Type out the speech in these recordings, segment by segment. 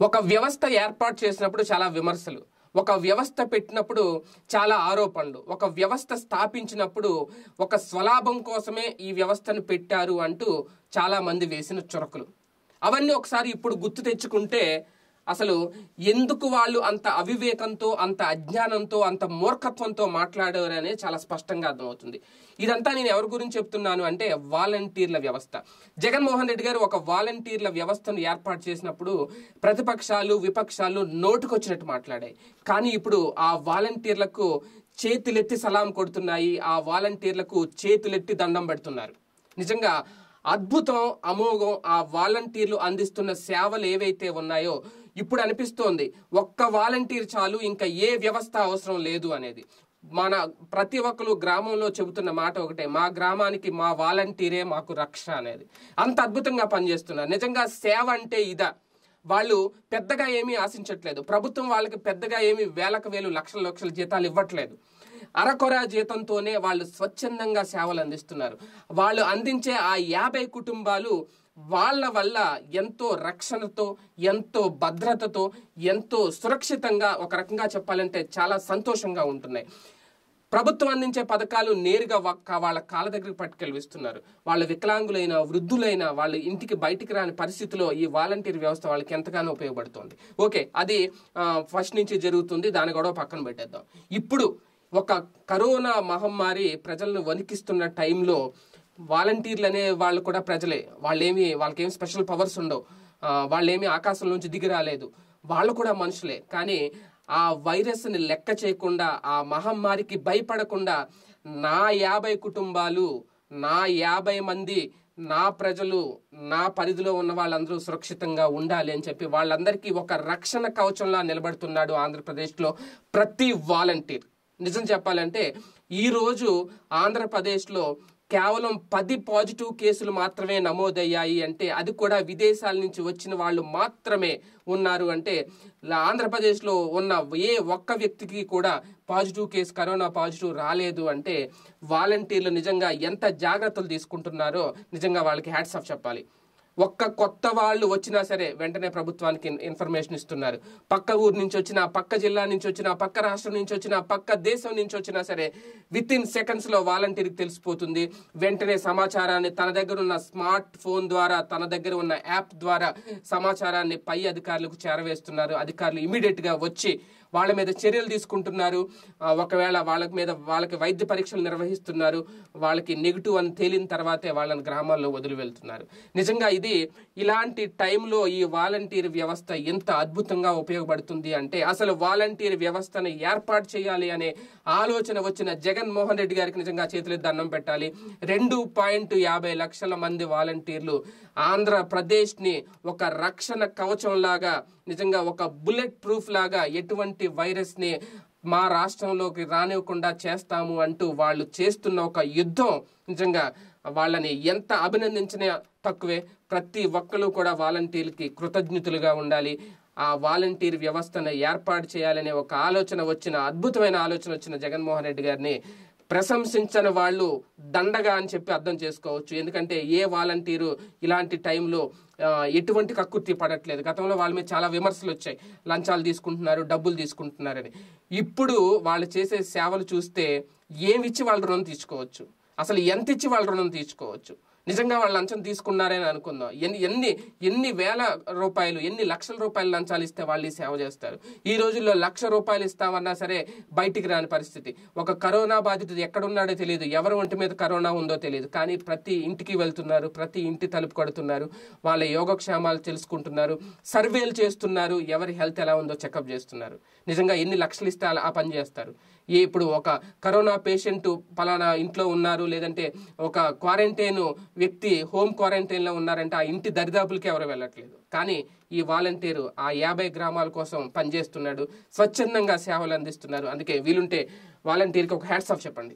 ఒక వ్యవస్థ ఏర్పాటు చేసినప్పుడు చాలా విమర్శలు ఒక వ్యవస్థ పెట్టినప్పుడు చాలా ఆరోపణలు ఒక వ్యవస్థ స్థాపించినప్పుడు ఒక స్వలాభం కోసమే ఈ వ్యవస్థను పెట్టారు అంటూ చాలా మంది వేసిన చురకలు అవన్నీ ఒకసారి ఇప్పుడు గుర్తు తెచ్చుకుంటే అసలు ఎందుకు వాళ్ళు అంత అవివేకంతో అంత అజ్ఞానంతో అంత మూర్ఖత్వంతో మాట్లాడారు అనేది చాలా స్పష్టంగా అర్థమవుతుంది ఇదంతా నేను ఎవరి గురించి చెప్తున్నాను అంటే వాలంటీర్ల వ్యవస్థ జగన్మోహన్ రెడ్డి గారు ఒక వాలంటీర్ల వ్యవస్థను ఏర్పాటు చేసినప్పుడు ప్రతిపక్షాలు విపక్షాలు నోటుకొచ్చినట్టు మాట్లాడాయి కానీ ఇప్పుడు ఆ వాలంటీర్లకు చేతులెత్తి సలాం కొడుతున్నాయి ఆ వాలంటీర్లకు చేతులెత్తి దండం పెడుతున్నారు నిజంగా అద్భుతం అమోఘం ఆ వాలంటీర్లు అందిస్తున్న సేవలు ఏవైతే ఉన్నాయో ఇప్పుడు అనిపిస్తోంది ఒక్క వాలంటీర్ చాలు ఇంకా ఏ వ్యవస్థ అవసరం లేదు అనేది మన ప్రతి ఒక్కరు గ్రామంలో చెబుతున్న మాట ఒకటే మా గ్రామానికి మా వాలంటీరే మాకు రక్ష అనేది అంత అద్భుతంగా పనిచేస్తున్నారు నిజంగా సేవ అంటే ఇదా వాళ్ళు పెద్దగా ఏమీ ఆశించట్లేదు ప్రభుత్వం వాళ్ళకి పెద్దగా ఏమీ వేలకు వేలు లక్షల లక్షల జీతాలు ఇవ్వట్లేదు అరకొర జీతంతోనే వాళ్ళు స్వచ్ఛందంగా సేవలు అందిస్తున్నారు వాళ్ళు అందించే ఆ యాభై కుటుంబాలు వాళ్ళ వల్ల ఎంతో రక్షణతో ఎంతో భద్రతతో ఎంతో సురక్షితంగా ఒక రకంగా చెప్పాలంటే చాలా సంతోషంగా ఉంటున్నాయి ప్రభుత్వం అందించే పథకాలు నేరుగా ఒక్క వాళ్ళ కాళ్ళ దగ్గరికి పట్టుకెళ్ళిస్తున్నారు వాళ్ళ వికలాంగులైన వృద్ధులైన వాళ్ళ ఇంటికి బయటికి రాని పరిస్థితిలో ఈ వాలంటీర్ వ్యవస్థ వాళ్ళకి ఎంతగానో ఉపయోగపడుతుంది ఓకే అది ఫస్ట్ నుంచి జరుగుతుంది దాని గొడవ పక్కన పెట్టేద్దాం ఇప్పుడు ఒక కరోనా మహమ్మారి ప్రజలను వణికిస్తున్న టైంలో వాలంటీర్లు అనే వాళ్ళు కూడా ప్రజలే వాళ్ళేమి వాళ్ళకేం స్పెషల్ పవర్స్ ఉండవు ఆ, వాళ్ళేమి ఆకాశం నుంచి దిగి రాలేదు వాళ్ళు కూడా మనుషులే కానీ ఆ వైరస్ని లెక్క చేయకుండా ఆ మహమ్మారికి భయపడకుండా నా యాభై కుటుంబాలు నా యాభై మంది నా ప్రజలు నా పరిధిలో ఉన్న వాళ్ళందరూ సురక్షితంగా ఉండాలి అని చెప్పి వాళ్ళందరికీ ఒక రక్షణ కవచంలా నిలబడుతున్నాడు ఆంధ్రప్రదేశ్లో ప్రతి వాలంటీర్ నిజం చెప్పాలంటే ఈరోజు ఆంధ్రప్రదేశ్లో కేవలం పది పాజిటివ్ కేసులు మాత్రమే నమోదయ్యాయి అంటే అది కూడా విదేశాల నుంచి వచ్చిన వాళ్ళు మాత్రమే ఉన్నారు అంటే లా- ఆంధ్రప్రదేశ్లో ఉన్న ఏ ఒక్క వ్యక్తికి కూడా పాజిటివ్ కేసు కరోనా పాజిటివ్ రాలేదు అంటే వాలంటీర్లు నిజంగా ఎంత జాగ్రత్తలు తీసుకుంటున్నారో నిజంగా వాళ్ళకి హ్యాట్స్ ఆఫ్ చెప్పాలి ఒక్క కొత్త వాళ్ళు వచ్చినా సరే వెంటనే ప్రభుత్వానికి ఇన్- ఇన్ఫర్మేషన్ ఇస్తున్నారు పక్క ఊరు నుంచి వచ్చినా పక్క జిల్లా నుంచి వచ్చినా పక్క రాష్ట్రం నుంచి వచ్చినా పక్క దేశం నుంచి వచ్చినా సరే విత్ ఇన్ సెకండ్స్ లో వాలంటీర్కి తెలిసిపోతుంది వెంటనే సమాచారాన్ని తన దగ్గర ఉన్న స్మార్ట్ ఫోన్ ద్వారా తన దగ్గర ఉన్న యాప్ ద్వారా సమాచారాన్ని పై అధికారులకు చేరవేస్తున్నారు అధికారులు ఇమీడియట్ గా వచ్చి వాళ్ళ మీద చర్యలు తీసుకుంటున్నారు ఆ, ఒకవేళ వాళ్ళ మీద వాళ్ళకి వైద్య పరీక్షలు నిర్వహిస్తున్నారు వాళ్ళకి నెగిటివ్ అని తేలిన తర్వాతే వాళ్ళని గ్రామాల్లో వదిలి వెళ్తున్నారు నిజంగా ఇది ఇలాంటి టైంలో ఈ వాలంటీర్ వ్యవస్థ ఎంత అద్భుతంగా ఉపయోగపడుతుంది అంటే అసలు వాలంటీర్ వ్యవస్థను ఏర్పాటు చేయాలి అనే ఆలోచన వచ్చిన జగన్మోహన్ రెడ్డి గారికి నిజంగా చేతులు దండం పెట్టాలి రెండు పాయింట్ యాభై లక్షల మంది వాలంటీర్లు ఆంధ్రప్రదేశ్ ని ఒక రక్షణ కవచం లాగా నిజంగా ఒక బుల్లెట్ ప్రూఫ్ లాగా ఎటువంటి వైరస్ ని మా రాష్ట్రంలోకి రానివ్వకుండా చేస్తాము అంటూ వాళ్ళు చేస్తున్న ఒక యుద్ధం నిజంగా వాళ్ళని ఎంత అభినందించినా తక్కువే ప్రతి ఒక్కరు కూడా వాలంటీర్లకి కృతజ్ఞతులుగా ఉండాలి ఆ వాలంటీర్ వ్యవస్థను ఏర్పాటు చేయాలనే ఒక ఆలోచన వచ్చిన అద్భుతమైన ఆలోచన వచ్చిన జగన్మోహన్ రెడ్డి గారిని ప్రశంసించని వాళ్ళు దండగా అని చెప్పి అర్థం చేసుకోవచ్చు ఎందుకంటే ఏ వాలంటీరు ఇలాంటి టైంలో ఆ, ఎటువంటి కక్కుర్తి పడట్లేదు గతంలో వాళ్ళ మీద చాలా విమర్శలు వచ్చాయి లంచాలు తీసుకుంటున్నారు డబ్బులు తీసుకుంటున్నారని ఇప్పుడు వాళ్ళు చేసే సేవలు చూస్తే ఏమిచ్చి వాళ్ళ రుణం తీసుకోవచ్చు అసలు ఎంత ఇచ్చి వాళ్ళ రుణం తీసుకోవచ్చు నిజంగా వాళ్ళు లంచం తీసుకున్నారని అనుకుందాం ఎన్ని ఎన్ని ఎన్ని వేల రూపాయలు ఎన్ని లక్షల రూపాయలు లంచాలు ఇస్తే వాళ్ళు ఈ సేవ చేస్తారు ఈ రోజుల్లో లక్ష రూపాయలు ఇస్తామన్నా సరే బయటికి రాని పరిస్థితి ఒక కరోనా బాధితుడు ఎక్కడున్నాడో తెలియదు ఎవరి ఒంటి మీద కరోనా ఉందో తెలియదు కానీ ప్రతి ఇంటికి వెళ్తున్నారు ప్రతి ఇంటి తలుపు కొడుతున్నారు వాళ్ళ యోగక్షేమాలు తెలుసుకుంటున్నారు సర్వేలు చేస్తున్నారు ఎవరి హెల్త్ ఎలా ఉందో చెకప్ చేస్తున్నారు నిజంగా ఎన్ని లక్షలు ఇస్తే అలా- ఆ పని చేస్తారు ఏ ఇప్పుడు ఒక కరోనా పేషెంట్ పలానా ఇంట్లో ఉన్నారు లేదంటే ఒక క్వారంటైన్ వ్యక్తి హోమ్ క్వారంటైన్ లో ఉన్నారంటే ఆ ఇంటి దరిదాపులకి ఎవరు వెళ్ళట్లేదు కానీ ఈ వాలంటీరు ఆ యాభై గ్రామాల కోసం పనిచేస్తున్నాడు స్వచ్ఛందంగా సేవలు అందిస్తున్నారు అందుకే వీలుంటే వాలంటీర్కి ఒక హ్యాట్స్ ఆఫ్ చెప్పండి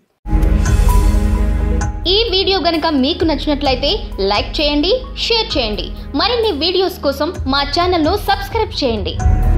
ఈ వీడియో గనుక మీకు నచ్చినట్లయితే లైక్ చేయండి షేర్ చేయండి మరిన్ని వీడియోస్ కోసం మా ఛానల్ను సబ్స్క్రైబ్ చేయండి